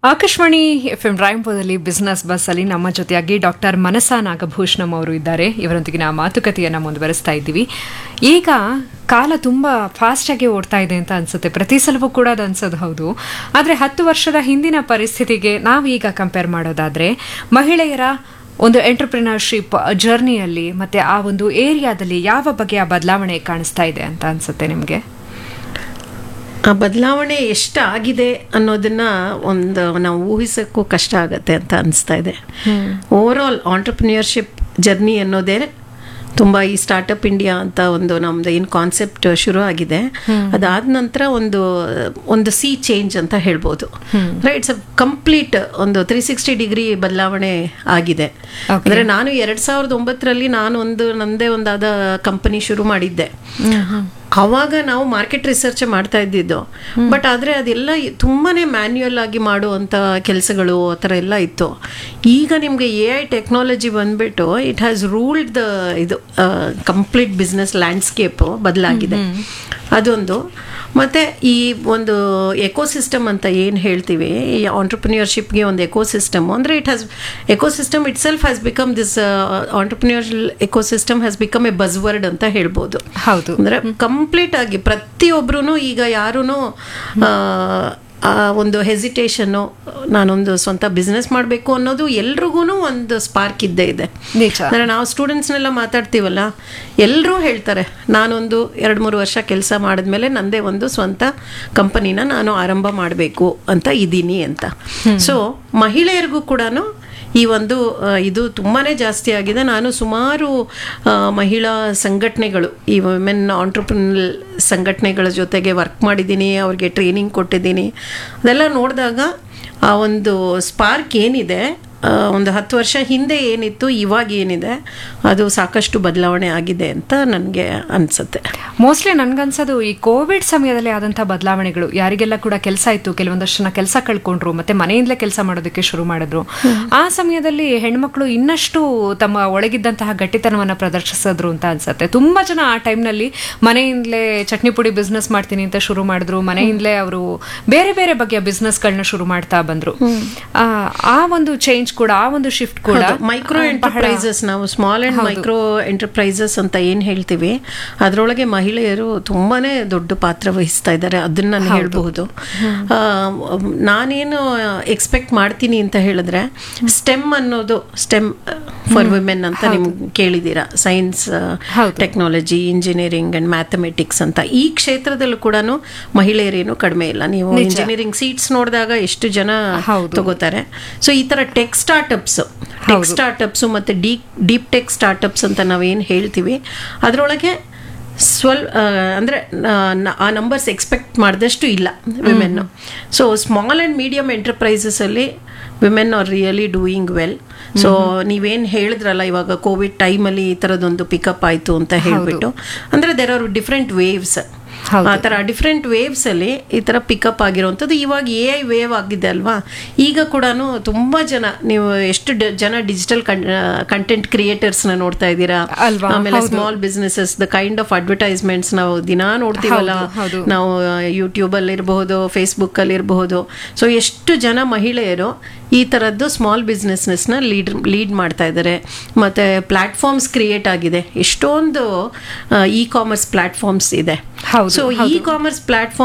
Akashvani F M ರಾಯಂಪುರದಲ್ಲಿ business bus ಅಲ್ಲಿ ನಮ್ಮ ಜೊತೆಯಾಗಿ ಡಾಕ್ಟರ್ ಮನಸಾ ನಾಗಭೂಷಣಂ ಅವರು ಇದ್ದಾರೆ ಇವರೊಂದಿಗಿನ ಮಾತುಕತೆಯನ್ನು ಮುಂದುವರಿಸ್ತಾ ಇದ್ದೀವಿ ಈಗ ಕಾಲ ತುಂಬ ಫಾಸ್ಟಾಗಿ ಓಡ್ತಾ ಇದೆ ಅಂತ ಅನ್ಸುತ್ತೆ ಪ್ರತಿ ಸಲವೂ ಕೂಡ ಅದು ಅನ್ಸೋದು ಹೌದು ಆದರೆ ಹತ್ತು ವರ್ಷದ ಹಿಂದಿನ ಪರಿಸ್ಥಿತಿಗೆ ನಾವೀಗ ಕಂಪೇರ್ ಮಾಡೋದಾದ್ರೆ ಮಹಿಳೆಯರ ಒಂದು ಎಂಟರ್ಪ್ರಿನರ್ಶಿಪ್ ಜರ್ನಿಯಲ್ಲಿ ಮತ್ತೆ ಆ ಒಂದು ಏರಿಯಾದಲ್ಲಿ ಯಾವ ಬಗೆಯ ಬದಲಾವಣೆ ಕಾಣಿಸ್ತಾ ಇದೆ ಅಂತ ಅನ್ಸುತ್ತೆ ನಿಮಗೆ ಆ ಬದಲಾವಣೆ ಎಷ್ಟಾಗಿದೆ ಅನ್ನೋದನ್ನ ಒಂದು ನಾವು ಊಹಿಸೋಕ್ಕೂ ಕಷ್ಟ ಆಗತ್ತೆ ಅಂತ ಅನಿಸ್ತಾ ಇದೆ ಓವರ್ ಆಲ್ ಆಂಟರ್ಪ್ರಿನಿಯರ್ಶಿಪ್ ಜರ್ನಿ ಅನ್ನೋದೇ ತುಂಬ ಈ ಸ್ಟಾರ್ಟಪ್ ಇಂಡಿಯಾ ಅಂತ ಒಂದು ನಮ್ದು ಏನು ಕಾನ್ಸೆಪ್ಟ್ ಶುರು ಆಗಿದೆ ಅದಾದ ನಂತರ ಒಂದು ಒಂದು ಸಿ ಚೇಂಜ್ ಅಂತ ಹೇಳ್ಬೋದು ರೈಟ್ಸ್ ಕಂಪ್ಲೀಟ್ ಒಂದು ತ್ರೀ ಸಿಕ್ಸ್ಟಿ ಡಿಗ್ರಿ ಬದಲಾವಣೆ ಆಗಿದೆ ಅಂದ್ರೆ ನಾನು ಎರಡ್ ಸಾವಿರದ ಒಂಬತ್ತರಲ್ಲಿ ನಾನು ಒಂದು ನಂದೇ ಒಂದಾದ ಕಂಪನಿ ಶುರು ಮಾಡಿದ್ದೆ ಅವಾಗ ನಾವು ಮಾರ್ಕೆಟ್ ರಿಸರ್ಚ್ ಮಾಡ್ತಾ ಇದ್ದಿದ್ದು ಬಟ್ ಆದರೆ ಅದೆಲ್ಲ ತುಂಬಾನೇ ಮ್ಯಾನ್ಯುಯಲ್ ಆಗಿ ಮಾಡುವಂಥ ಕೆಲಸಗಳು ಆ ಥರ ಎಲ್ಲ ಇತ್ತು ಈಗ ನಿಮಗೆ ಎ ಐ ಟೆಕ್ನಾಲಜಿ ಬಂದ್ಬಿಟ್ಟು ಇಟ್ ಹ್ಯಾಸ್ ರೂಲ್ಡ್ ದ ಇದು ಕಂಪ್ಲೀಟ್ ಬಿಸ್ನೆಸ್ ಲ್ಯಾಂಡ್ಸ್ಕೇಪು ಬದಲಾಗಿದೆ ಅದೊಂದು ಮತ್ತು ಈ ಒಂದು ಎಕೋಸಿಸ್ಟಮ್ ಅಂತ ಏನು ಹೇಳ್ತೀವಿ ಈ ಆಂಟರ್ಪ್ರಿನಿಯರ್ಶಿಪ್ಗೆ ಒಂದು ಎಕೋಸಿಸ್ಟಮ್ ಅಂದರೆ it has ecosystem it self has become this entrepreneur ecosystem has become a buzzword ಅಂತ ಹೇಳ್ಬೋದು ಹೌದು ಅಂದರೆ ಕಂಪ್ಲೀಟ್ ಆಗಿ ಪ್ರತಿಯೊಬ್ಬರೂ ಈಗ ಯಾರೂ ಆ ಒಂದು ಹೆಸಿಟೇಷನ್ನು ನಾನೊಂದು ಸ್ವಂತ ಬಿಸ್ನೆಸ್ ಮಾಡಬೇಕು ಅನ್ನೋದು ಎಲ್ರಿಗೂ ಒಂದು ಸ್ಪಾರ್ಕ್ ಇದ್ದೇ ಇದೆ ನಿಜ ಅಂದರೆ ನಾವು ಸ್ಟೂಡೆಂಟ್ಸ್ನೆಲ್ಲ ಮಾತಾಡ್ತೀವಲ್ಲ ಎಲ್ಲರೂ ಹೇಳ್ತಾರೆ ನಾನೊಂದು ಎರಡು ಮೂರು ವರ್ಷ ಕೆಲಸ ಮಾಡಿದ್ಮೇಲೆ ನಂದೇ ಒಂದು ಸ್ವಂತ ಕಂಪನಿನ ನಾನು ಆರಂಭ ಮಾಡಬೇಕು ಅಂತ ಇದ್ದೀನಿ ಅಂತ ಸೊ ಮಹಿಳೆಯರಿಗೂ ಕೂಡ ಈ ಒಂದು ಆ, ಇದು ತುಂಬಾ ಜಾಸ್ತಿ ಆಗಿದೆ ನಾನು ಸುಮಾರು ಆ, ಮಹಿಳಾ ಸಂಘಟನೆಗಳು ಈ ವುಮೆನ್ ಆಂಟ್ರಪ್ರಿನಲ್ ಸಂಘಟನೆಗಳ ಜೊತೆಗೆ ವರ್ಕ್ ಮಾಡಿದ್ದೀನಿ ಅವ್ರಿಗೆ ಟ್ರೈನಿಂಗ್ ಕೊಟ್ಟಿದ್ದೀನಿ ಅದೆಲ್ಲ ನೋಡಿದಾಗ ಆ ಒಂದು ಸ್ಪಾರ್ಕ್ ಏನಿದೆ ಆ, ಒಂದು ಹತ್ತು ವರ್ಷ ಹಿಂದೆ ಏನಿತ್ತು ಇವಾಗ ಏನಿದೆ ಅದು ಸಾಕಷ್ಟು ಬದಲಾವಣೆ ಆಗಿದೆ ಅಂತ ನನಗೆ ಅನಿಸುತ್ತೆ ಮೋಸ್ಟ್ಲಿ ನನ್ಗನ್ಸೋದು ಈ ಕೋವಿಡ್ ಸಮಯದಲ್ಲಿ ಆದಂತಹ ಬದಲಾವಣೆಗಳು ಯಾರಿಗೆಲ್ಲ ಕೂಡ ಕೆಲಸ ಇತ್ತು ಕೆಲವೊಂದಷ್ಟು ಜನ ಕೆಲಸ ಕಳ್ಕೊಂಡ್ರು ಮತ್ತೆ ಮನೆಯಿಂದಲೇ ಕೆಲಸ ಮಾಡೋದಕ್ಕೆ ಶುರು ಮಾಡಿದ್ರು ಆ ಸಮಯದಲ್ಲಿ ಹೆಣ್ಮಕ್ಳು ಇನ್ನಷ್ಟು ತಮ್ಮ ಒಳಗಿದ್ದಂತಹ ಗಟ್ಟಿತನವನ್ನ ಪ್ರದರ್ಶಿಸಿದ್ರು ಅಂತ ಅನ್ಸುತ್ತೆ ತುಂಬಾ ಜನ ಆ ಟೈಮ್ನಲ್ಲಿ ಮನೆಯಿಂದಲೇ ಚಟ್ನಿ ಪುಡಿ ಬಿಸ್ನೆಸ್ ಮಾಡ್ತೀನಿ ಅಂತ ಶುರು ಮಾಡಿದ್ರು ಮನೆಯಿಂದಲೇ ಅವರು ಬೇರೆ ಬೇರೆ ಬಗೆಯ ಬಿಸ್ನೆಸ್ಗಳನ್ನ ಶುರು ಮಾಡ್ತಾ ಬಂದ್ರು ಆ, ಆ ಒಂದು ಚೇಂಜ್ ಕೂಡ ಆ ಒಂದು ಶಿಫ್ಟ್ ಕೂಡ ಮೈಕ್ರೋ ಎಂಟರ್ಪ್ರೈಸಸ್ ನಾವು ಸ್ಮಾಲ್ ಅಂಡ್ ಮೈಕ್ರೋ ಎಂಟರ್ಪ್ರೈಸಸ್ ಅಂತ ಏನ್ ಹೇಳ್ತೀವಿ ಅದರೊಳಗೆ ಮಹಿಳೆಯರು ತುಂಬಾನೇ ದೊಡ್ಡ ಪಾತ್ರ ವಹಿಸ್ತಾ ಇದ್ದಾರೆ ಅದನ್ನ ನಾನು ಹೇಳ್ಬಹುದು ಆ, ನಾನೇನು ಎಕ್ಸ್ಪೆಕ್ಟ್ ಮಾಡ್ತೀನಿ ಅಂತ ಹೇಳಿದ್ರೆ ಸ್ಟೆಮ್ ಅನ್ನೋದು ಸ್ಟೆಮ್ ಫಾರ್ ವಿಮೆನ್ ಅಂತ ನಿಮ್ಗೆ ಕೇಳಿದ್ದೀರಾ science technology engineering and mathematics ಅಂತ ಈ ಕ್ಷೇತ್ರದಲ್ಲೂ ಕೂಡ ಮಹಿಳೆಯರೇನು ಕಡಿಮೆ ಇಲ್ಲ ನೀವು ಇಂಜಿನಿಯರಿಂಗ್ ಸೀಟ್ಸ್ ನೋಡಿದಾಗ ಎಷ್ಟು ಜನ ಹೌದು. ತಗೋತಾರೆ ಸೊ ಈ ತರ ಟೆಕ್ ಸ್ಟಾರ್ಟಪ್ಸ್ ಟೆಕ್ ಸ್ಟಾರ್ಟಪ್ಸ್ ಮತ್ತೆ ಡೀಪ್ ಡೀಪ್ ಟೆಕ್ ಸ್ಟಾರ್ಟಪ್ಸ್ ಅಂತ ನಾವೇನು ಹೇಳ್ತೀವಿ ಅದರೊಳಗೆ ಸ್ವಲ್ ಆ, ಅಂದ್ರೆ ಆ, ನ- ಆ ನಂಬರ್ಸ್ ಎಕ್ಸ್ಪೆಕ್ಟ್ ಮಾಡಿದಷ್ಟು ಇಲ್ಲ women so small and medium enterprises ಅಲ್ಲಿ women are really doing well so ನೀವೇನು ಹೇಳಿದ್ರಲ್ಲ ಇವಾಗ ಕೋವಿಡ್ ಟೈಮಲ್ಲಿ ಈ ಥರದೊಂದು ಪಿಕಪ್ ಆಯಿತು ಅಂತ ಹೇಳ್ಬಿಟ್ಟು ಅಂದ್ರೆ ದೆರ್ ಆರ್ ಡಿಫ್ರೆಂಟ್ ವೇವ್ಸ್ ಹೌದು. ಆ ಥರ ಡಿಫ್ರೆಂಟ್ ವೇವ್ಸ್ ಅಲ್ಲಿ ಈ ಥರ ಪಿಕಪ್ ಆಗಿರುವಂಥದ್ದು ಇವಾಗ ಎ ಐ ವೇವ್ ಆಗಿದೆ ಅಲ್ವಾ ಈಗ ಕೂಡ ತುಂಬಾ ಜನ ನೀವು ಎಷ್ಟು ಡ- ಜನ ಡಿಜಿಟಲ್ ಕಂಟೆಂಟ್ ಕ್ರಿಯೇಟರ್ಸ್ನ ನೋಡ್ತಾ ಇದ್ದೀರಾ ಅಲ್ವಾ? ಆಮೇಲೆ ಹೌದು. Small businesses the kind of advertisements ನಾವು ದಿನಾ ನೋಡ್ತೀವಲ್ಲ ಹೌದು, ಹೌದು. ನಾವು ಯೂಟ್ಯೂಬ್ ಅಲ್ಲಿ ಇರಬಹುದು ಫೇಸ್ಬುಕ್ ಅಲ್ಲಿ ಇರಬಹುದು ಸೊ ಎಷ್ಟು ಜನ ಮಹಿಳೆಯರು ಈ ತರದ್ದು ಸ್ಮಾಲ್ ಬಿಸ್ನೆಸ್ನೆಸ್ನ ಲೀಡ್ ಲೀಡ್ ಮಾಡ್ತಾ ಇದ್ದಾರೆ ಮತ್ತೆ ಪ್ಲಾಟ್ಫಾರ್ಮ್ಸ್ ಕ್ರಿಯೇಟ್ ಆಗಿದೆ ಎಷ್ಟೊಂದು ಇ ಕಾಮರ್ಸ್ ಪ್ಲಾಟ್ಫಾರ್ಮ್ಸ್ ಇದೆ ಹೌದು, ಸೊ ಇ ಕಾಮರ್ಸ್ ಪ್ಲಾಟ್ಫಾರ್ಮ್